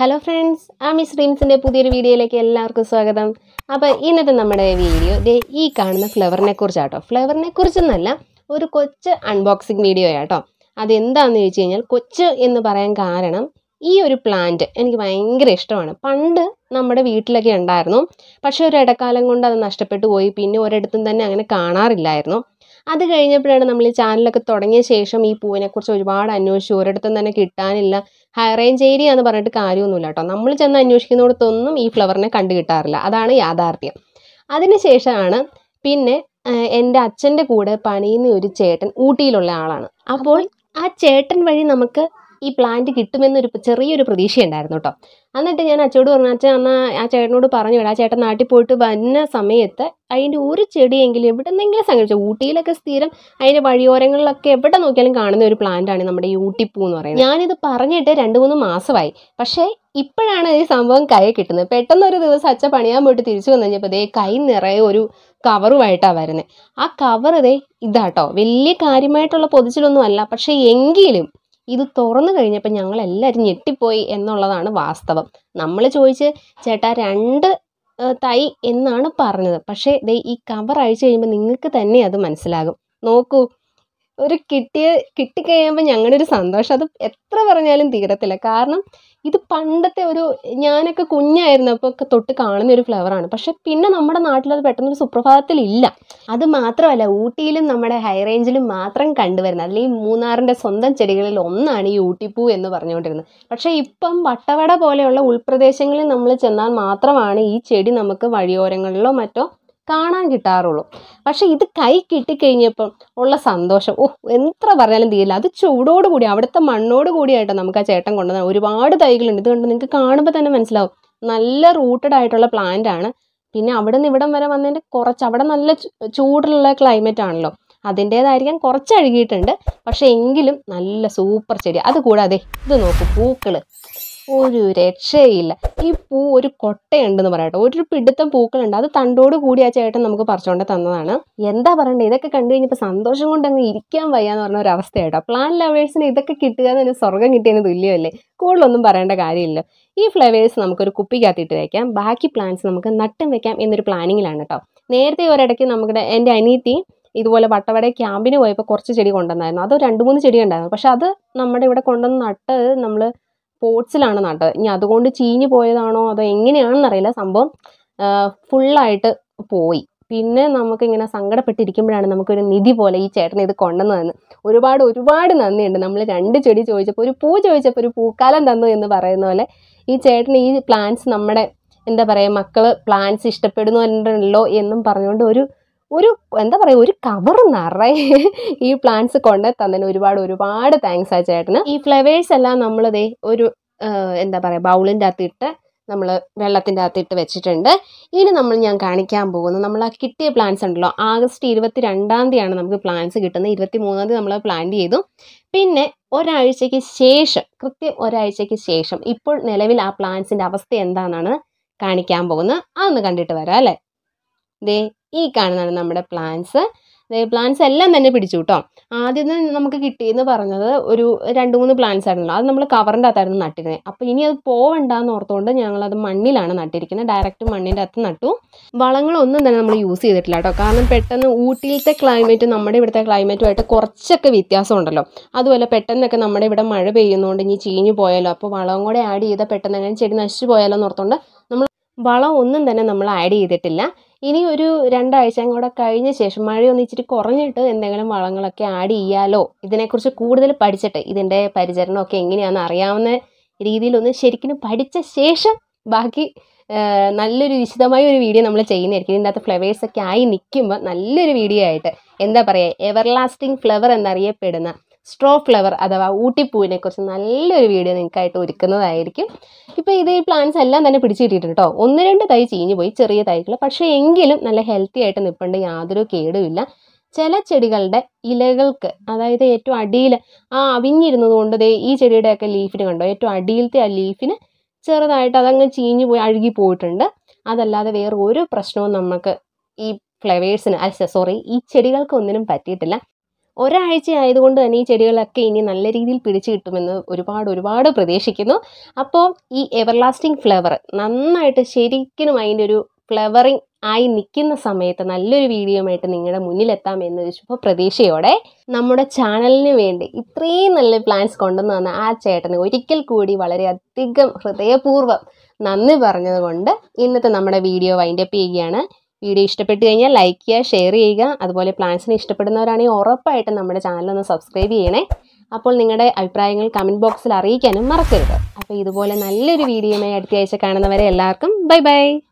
hello friends ആ miss ഡ്രീംസിൻ്റെ പുതിയൊരു വീഡിയോയിലേക്ക് എല്ലാവർക്കും സ്വാഗതം അപ്പോൾ ഇന്നത്തെ നമ്മുടെ വീഡിയോ ദേ ഈ കാണുന്ന ഫ്ലവറിനെ കുറിച്ചാട്ടോ ഫ്ലവറിനെ കുറിച്ചെന്നല്ല ഒരു കൊച്ച് അൺബോക്സിങ് വീഡിയോ ആട്ടോ അതെന്താണെന്ന് ചോദിച്ചു കഴിഞ്ഞാൽ കൊച്ച് എന്ന് പറയാൻ കാരണം ഈ ഒരു പ്ലാന്റ് എനിക്ക് ഭയങ്കര ഇഷ്ടമാണ് പണ്ട് നമ്മുടെ വീട്ടിലൊക്കെ ഉണ്ടായിരുന്നു പക്ഷേ ഒരു ഇടക്കാലം കൊണ്ട് അത് നഷ്ടപ്പെട്ടു പോയി പിന്നെ ഒരിടത്തും തന്നെ അങ്ങനെ കാണാറില്ലായിരുന്നു അത് കഴിഞ്ഞപ്പോഴാണ് നമ്മൾ ഈ ചാനലൊക്കെ തുടങ്ങിയ ശേഷം ഈ പൂവിനെക്കുറിച്ച് ഒരുപാട് അന്വേഷിച്ചു ഒരിടത്തും തന്നെ കിട്ടാനില്ല ഹൈ റേഞ്ച് ഏരിയ എന്ന് പറഞ്ഞിട്ട് കാര്യമൊന്നുമില്ല കേട്ടോ നമ്മൾ ചെന്ന് അന്വേഷിക്കുന്നിടത്തൊന്നും ഈ ഫ്ലവറിനെ കണ്ടു കിട്ടാറില്ല അതാണ് യാഥാർത്ഥ്യം അതിനുശേഷമാണ് പിന്നെ ആഹ്, എൻ്റെ അച്ഛൻ്റെ കൂടെ പണിയുന്ന ഒരു ചേട്ടൻ ഊട്ടിയിലുള്ള ആളാണ് അപ്പോൾ ആ ചേട്ടൻ വഴി നമുക്ക് ഈ പ്ലാന്റ് കിട്ടുമെന്നൊരു ചെറിയൊരു പ്രതീക്ഷയുണ്ടായിരുന്നു കേട്ടോ എന്നിട്ട് ഞാൻ അച്ഛനോട് പറഞ്ഞു അച്ഛൻ എന്നാൽ ആ ചേട്ടനോട് പറഞ്ഞു വിടാം ആ ചേട്ടൻ നാട്ടിൽ പോയിട്ട് വരുന്ന സമയത്ത് അതിൻ്റെ ഒരു ചെടിയെങ്കിലും എവിടെന്നെങ്കിലും സംഘടിച്ചു ഊട്ടിയിലൊക്കെ സ്ഥിരം അതിൻ്റെ വഴിയോരങ്ങളിലൊക്കെ എവിടെ നോക്കിയാലും കാണുന്ന ഒരു പ്ലാന്റാണ് നമ്മുടെ ഈ ഊട്ടിപ്പൂ എന്ന് പറയുന്നത് ഞാനിത് പറഞ്ഞിട്ട് രണ്ട് മൂന്ന് മാസമായി പക്ഷേ ഇപ്പോഴാണ് ഈ സംഭവം കൈ കിട്ടുന്നത് പെട്ടെന്ന് ഒരു ദിവസം അച്ഛൻ പണിയാൻ പോയിട്ട് തിരിച്ചു വന്നു കഴിഞ്ഞപ്പോൾ ദേ കൈ നിറയെ ഒരു കവറുമായിട്ടാണ് വരുന്നത് ആ കവർ ദേ ഇതാട്ടോ വലിയ കാര്യമായിട്ടുള്ള പൊതിച്ചിലൊന്നും അല്ല പക്ഷേ എങ്കിലും ഇത് തുറന്നു കഴിഞ്ഞപ്പോൾ ഞങ്ങൾ എല്ലാവരും ഞെട്ടിപ്പോയി എന്നുള്ളതാണ് വാസ്തവം നമ്മൾ ചോദിച്ച് ചേട്ടാ രണ്ട് ഏഹ്, തൈ എന്നാണ് പറഞ്ഞത് പക്ഷേ ദേ ഈ കവർ അഴിച്ചു കഴിയുമ്പോൾ നിങ്ങൾക്ക് തന്നെ അത് മനസ്സിലാകും നോക്കൂ ഒരു കിട്ടിയ കിട്ടിക്കഴിയുമ്പോൾ ഞങ്ങളുടെ ഒരു സന്തോഷം അത് എത്ര പറഞ്ഞാലും തീരത്തില്ല കാരണം ഇത് പണ്ടത്തെ ഒരു ഞാനൊക്കെ കുഞ്ഞായിരുന്നപ്പോൾ ഒക്കെ തൊട്ട് കാണുന്ന ഒരു ഫ്ലവറാണ് പക്ഷെ പിന്നെ നമ്മുടെ നാട്ടിൽ അത് പെട്ടെന്നൊരു സുപ്രഭാതത്തിൽ ഇല്ല അത് മാത്രമല്ല ഊട്ടിയിലും നമ്മുടെ ഹൈ റേഞ്ചിലും മാത്രം കണ്ടുവരുന്നത് അതിൽ ഈ മൂന്നാറിൻ്റെ സ്വന്തം ചെടികളിൽ ഒന്നാണ് ഈ ഊട്ടിപ്പൂ എന്ന് പറഞ്ഞുകൊണ്ടിരുന്നത് പക്ഷേ ഇപ്പം വട്ടവട പോലെയുള്ള ഉൾപ്രദേശങ്ങളിൽ നമ്മൾ ചെന്നാൽ മാത്രമാണ് ഈ ചെടി നമുക്ക് വഴിയോരങ്ങളിലോ മറ്റോ കാണാൻ കിട്ടാറുള്ളൂ പക്ഷെ ഇത് കൈ കിട്ടിക്കഴിഞ്ഞപ്പോൾ ഉള്ള സന്തോഷം ഓ എത്ര പറഞ്ഞാലും തീരില്ല അത് ചൂടോട് കൂടി അവിടുത്തെ മണ്ണോട് കൂടിയായിട്ട് നമുക്ക് ആ ചേട്ടൻ കൊണ്ടുവന്ന ഒരുപാട് തൈകളുണ്ട് ഇത് കണ്ട് നിങ്ങൾക്ക് കാണുമ്പോൾ തന്നെ മനസ്സിലാവും നല്ല റൂട്ടഡ് ആയിട്ടുള്ള പ്ലാന്റ് ആണ് പിന്നെ അവിടെ നിന്ന് ഇവിടം വരെ വന്നതിൻ്റെ കുറച്ച് അവിടെ നല്ല ചൂ- ചൂടുള്ള ക്ലൈമറ്റ് ആണല്ലോ അതിൻ്റേതായിരിക്കാം കുറച്ച് അഴുകിയിട്ടുണ്ട് പക്ഷെ എങ്കിലും നല്ല സൂപ്പർ ചെടി അതുകൂടാതെ ഇത് നോക്കൂ പൂക്കള് ഒരു രക്ഷയില്ല ഈ പൂ ഒരു കൊട്ടയുണ്ടെന്ന് പറയട്ടെ ഒരു പിടുത്തം പൂക്കളുണ്ട് അത് തണ്ടോട് കൂടി ആ ചേട്ടൻ നമുക്ക് പറിച്ചുകൊണ്ട് തന്നതാണ് എന്താ പറയണ്ടേ ഇതൊക്കെ കണ്ടു കഴിഞ്ഞപ്പോൾ സന്തോഷം കൊണ്ട് അങ്ങ് ഇരിക്കാൻ വയ്യ എന്ന് പറഞ്ഞ ഒരു അവസ്ഥയായിട്ടോ പ്ലാൻ ലവേഴ്സിന് ഇതൊക്കെ കിട്ടുക എന്ന് സ്വർഗം കിട്ടിയതിന് തുല്യമല്ലേ കൂടുതലൊന്നും പറയേണ്ട കാര്യമില്ല ഈ ഫ്ലവേഴ്സ് നമുക്കൊരു കുപ്പിക്കകത്തിട്ട് വയ്ക്കാം ബാക്കി പ്ലാന്റ്സ് നമുക്ക് നട്ടും വെക്കാം എന്നൊരു പ്ലാനിങ്ങിലാണ് കേട്ടോ നേരത്തെ ഒരിടയ്ക്ക് നമ്മുടെ എൻ്റെ അനീത്തി ഇതുപോലെ വട്ടവട ക്യാമ്പിന് പോയപ്പോൾ കുറച്ച് ചെടി കൊണ്ടുവന്നായിരുന്നു അത് രണ്ട് മൂന്ന് ചെടി ഉണ്ടായിരുന്നു പക്ഷെ അത് നമ്മുടെ ഇവിടെ കൊണ്ടുവന്ന് നട്ട് നമ്മൾ പോട്ട്സിലാണ് നട്ടത് ഇനി അതുകൊണ്ട് ചീഞ്ഞു പോയതാണോ അതോ എങ്ങനെയാണെന്നറിയില്ല സംഭവം ഫുള്ളായിട്ട് പോയി പിന്നെ നമുക്കിങ്ങനെ സങ്കടപ്പെട്ടിരിക്കുമ്പോഴാണ് നമുക്കൊരു നിധി പോലെ ഈ ചേട്ടൻ ഇത് കൊണ്ടുവന്ന് തന്നു ഒരുപാട് ഒരുപാട് നന്ദിയുണ്ട് നമ്മൾ രണ്ട് ചെടി ചോദിച്ചപ്പോൾ ഒരു പൂ ചോദിച്ചപ്പോൾ ഒരു പൂക്കാലം തന്നു എന്ന് പറയുന്ന പോലെ ഈ ചേട്ടൻ ഈ പ്ലാന്റ്സ് നമ്മുടെ എന്താ പറയുക മക്കൾ പ്ലാന്റ്സ് ഇഷ്ടപ്പെടുന്നുണ്ടല്ലോ എന്നും പറഞ്ഞുകൊണ്ട് ഒരു ഒരു എന്താ പറയുക ഒരു കവർ നിറയെ ഈ പ്ലാന്റ്സ് കൊണ്ട് തന്നതിന് ഒരുപാട് ഒരുപാട് താങ്ക്സ് ആ ചേട്ടന് ഈ ഫ്ലവേഴ്സ് എല്ലാം നമ്മളിതേ ഒരു ആ, എന്താ പറയുക ബൗളിൻ്റെ അകത്തിട്ട് നമ്മൾ വെള്ളത്തിൻ്റെ അകത്തിട്ട് വെച്ചിട്ടുണ്ട് ഇനി നമ്മൾ ഞാൻ കാണിക്കാൻ പോകുന്നത് നമ്മൾ ആ കിട്ടിയ പ്ലാന്റ്സ് ഉണ്ടല്ലോ ആഗസ്റ്റ് ഇരുപത്തി രണ്ടാം തീയതിയാണ് നമുക്ക് പ്ലാന്റ്സ് കിട്ടുന്നത് ഇരുപത്തി മൂന്നാം തീയതി നമ്മൾ പ്ലാന്റ് ചെയ്തു പിന്നെ ഒരാഴ്ചയ്ക്ക് ശേഷം കൃത്യം ഒരാഴ്ചയ്ക്ക് ശേഷം ഇപ്പോൾ നിലവിൽ ആ പ്ലാന്റ്സിൻ്റെ അവസ്ഥ എന്താണെന്നാണ് കാണിക്കാൻ പോകുന്നത് അതൊന്ന് കണ്ടിട്ട് വരാം അല്ലേ ദേ ഈ കാണുന്നതാണ് നമ്മുടെ പ്ലാന്റ്സ് ദേ പ്ലാന്റ്സ് എല്ലാം തന്നെ പിടിച്ചു കേട്ടോ ആദ്യം തന്നെ നമുക്ക് കിട്ടിയെന്ന് പറഞ്ഞത് ഒരു രണ്ട് മൂന്ന് പ്ലാന്റ്സ് ആയിരുന്നല്ലോ അത് നമ്മൾ കവറിൻ്റെ അകത്തായിരുന്നു നട്ടിരുന്നത് അപ്പോൾ ഇനി അത് പോവണ്ടെന്ന് ഓർത്തുകൊണ്ട് ഞങ്ങളത് മണ്ണിലാണ് നട്ടിരിക്കുന്നത് ഡയറക്റ്റ് മണ്ണിൻ്റെ അകത്ത് നട്ടു വളങ്ങളൊന്നും തന്നെ നമ്മൾ യൂസ് ചെയ്തിട്ടില്ല കേട്ടോ കാരണം പെട്ടെന്ന് ഊട്ടിയിലത്തെ ക്ലൈമറ്റ് നമ്മുടെ ഇവിടുത്തെ ക്ലൈമറ്റുമായിട്ട് കുറച്ചൊക്കെ വ്യത്യാസം ഉണ്ടല്ലോ അതുപോലെ പെട്ടെന്നൊക്കെ നമ്മുടെ ഇവിടെ മഴ പെയ്യുന്നതുകൊണ്ട് ഇനി ചീഞ്ഞു പോയാലോ അപ്പോൾ വളവും കൂടെ ആഡ് ചെയ്താൽ പെട്ടെന്ന് അങ്ങനെ ചെടി നശിച്ചു പോയാലോ എന്ന് ഓർത്തുകൊണ്ട് നമ്മൾ വളം ഒന്നും തന്നെ നമ്മൾ ആഡ് ചെയ്തിട്ടില്ല ഇനി ഒരു രണ്ടാഴ്ച കൂടെ കഴിഞ്ഞ ശേഷം മഴയൊന്ന് ഇച്ചിരി കുറഞ്ഞിട്ട് എന്തെങ്കിലും വളങ്ങളൊക്കെ ആഡ് ചെയ്യാലോ ഇതിനെക്കുറിച്ച് കൂടുതൽ പഠിച്ചിട്ട് ഇതിൻ്റെ പരിചരണമൊക്കെ എങ്ങനെയാണെന്ന് അറിയാവുന്ന രീതിയിലൊന്ന് ശരിക്കും പഠിച്ച ശേഷം ബാക്കി ആ, നല്ലൊരു വിശദമായ ഒരു വീഡിയോ നമ്മൾ ചെയ്യുന്നതായിരിക്കും ഇതിൻ്റെ അകത്ത് ഫ്ലവേഴ്സ് ഒക്കെ ആയി നിൽക്കുമ്പോൾ നല്ലൊരു വീഡിയോ ആയിട്ട് എന്താ പറയുക എവർലാസ്റ്റിംഗ് ഫ്ലവർ എന്നറിയപ്പെടുന്ന സ്ട്രോ ഫ്ലവർ അഥവാ ഊട്ടിപ്പൂവിനെ കുറിച്ച് നല്ലൊരു വീഡിയോ നിങ്ങൾക്കായിട്ട് ഒരുക്കുന്നതായിരിക്കും ഇപ്പോൾ ഇത് ഈ പ്ലാന്റ്സ് എല്ലാം തന്നെ പിടിച്ചു കിട്ടിയിട്ടുണ്ട് കേട്ടോ ഒന്ന് രണ്ട് തൈ ചീഞ്ഞു പോയി ചെറിയ തൈകൾ പക്ഷേ എങ്കിലും നല്ല ഹെൽത്തി ആയിട്ട് നിൽപ്പുണ്ട് യാതൊരു കേടുമില്ല ചില ചെടികളുടെ ഇലകൾക്ക് അതായത് ഏറ്റവും അടിയിൽ ആ അവിഞ്ഞിരുന്നത് കൊണ്ട് ദേ ഈ ചെടിയുടെയൊക്കെ ലീഫിന് കണ്ടോ ഏറ്റവും അടിയിലത്തെ ആ ലീഫിന് ചെറുതായിട്ട് അതങ്ങ് ചീഞ്ഞു പോയി അഴുകി പോയിട്ടുണ്ട് അതല്ലാതെ വേറെ ഒരു പ്രശ്നവും നമുക്ക് ഈ ഫ്ലവേഴ്സിന് അല്ല സോറി ഈ ചെടികൾക്ക് ഒന്നിനും പറ്റിയിട്ടില്ല ഒരാഴ്ച ആയതുകൊണ്ട് തന്നെ ഈ ചെടികളൊക്കെ ഇനി നല്ല രീതിയിൽ പിടിച്ചു കിട്ടുമെന്ന് ഒരുപാട് ഒരുപാട് പ്രതീക്ഷിക്കുന്നു അപ്പോൾ ഈ എവർലാസ്റ്റിംഗ് ഫ്ലവർ നന്നായിട്ട് ശരിക്കും അതിൻ്റെ ഒരു ഫ്ലവറിങ് ആയി നിൽക്കുന്ന സമയത്ത് നല്ലൊരു വീഡിയോയുമായിട്ട് നിങ്ങളുടെ മുന്നിലെത്താം എന്നൊരു ശുഭ പ്രതീക്ഷയോടെ നമ്മുടെ ചാനലിന് വേണ്ടി ഇത്രയും നല്ല പ്ലാൻസ് കൊണ്ടുവന്ന് തന്ന ആ ചേട്ടന് ഒരിക്കൽ കൂടി വളരെയധികം ഹൃദയപൂർവ്വം നന്ദി പറഞ്ഞതുകൊണ്ട് ഇന്നത്തെ നമ്മുടെ വീഡിയോ വൈൻഡപ്പ് ചെയ്യുകയാണ് വീഡിയോ ഇഷ്ടപ്പെട്ട് കഴിഞ്ഞാൽ ലൈക്ക് ചെയ്യുക ഷെയർ ചെയ്യുക അതുപോലെ പ്ലാൻസിനെ ഇഷ്ടപ്പെടുന്നവരാണെങ്കിൽ ഉറപ്പായിട്ടും നമ്മുടെ ചാനൽ ഒന്ന് സബ്സ്ക്രൈബ് ചെയ്യണേ അപ്പോൾ നിങ്ങളുടെ അഭിപ്രായങ്ങൾ കമൻറ്റ് ബോക്സിൽ അറിയിക്കാനും മറക്കരുത് അപ്പോൾ ഇതുപോലെ നല്ലൊരു വീഡിയോയുമായി അടുത്ത ആഴ്ച കാണുന്നവരെ എല്ലാവർക്കും ബൈ ബൈ